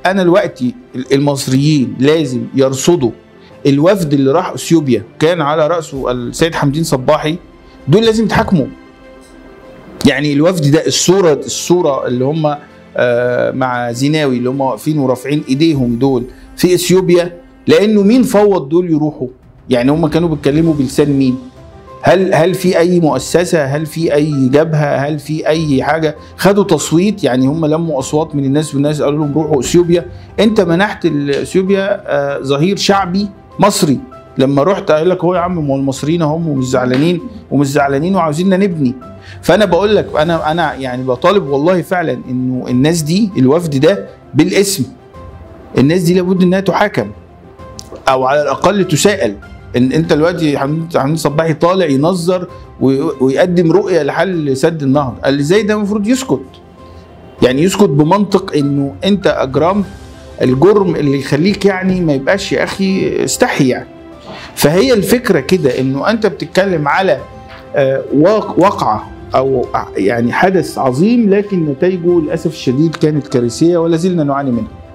انا دلوقتي المصريين لازم يرصدوا الوفد اللي راح اثيوبيا كان على راسه السيد حمدين صباحي دول لازم يتحاكموا يعني الوفد ده الصوره الصوره اللي هم آه، مع زيناوي اللي هم واقفين ورافعين ايديهم دول في اثيوبيا لانه مين فوض دول يروحوا يعني هم كانوا بيتكلموا بلسان مين هل هل في اي مؤسسه هل في اي جبهه هل في اي حاجه خدوا تصويت يعني هم لموا اصوات من الناس والناس قالوا لهم روحوا اثيوبيا انت منحت اثيوبيا آه، ظهير شعبي مصري لما رحت قال لك هو يا عم ما هو المصريين هم ومش زعلانين ومش زعلانين وعاوزيننا نبني فانا بقول لك انا انا يعني بطالب والله فعلا انه الناس دي الوفد ده بالاسم الناس دي لابد انها تحاكم او على الاقل تساءل ان انت دلوقتي حمدين حمدين صباحي طالع ينظر وي- ويقدم رؤيه لحل سد النهضه اللي زي ده المفروض يسكت يعني يسكت بمنطق انه انت اجرمت الجرم اللي يخليك يعني ما يبقاش يا اخي استحي يعني فهي الفكره كده انه انت بتتكلم على آه، واق- واقعه او يعني حدث عظيم لكن نتائجه للاسف الشديد كانت كارثيه ولا زلنا نعاني منها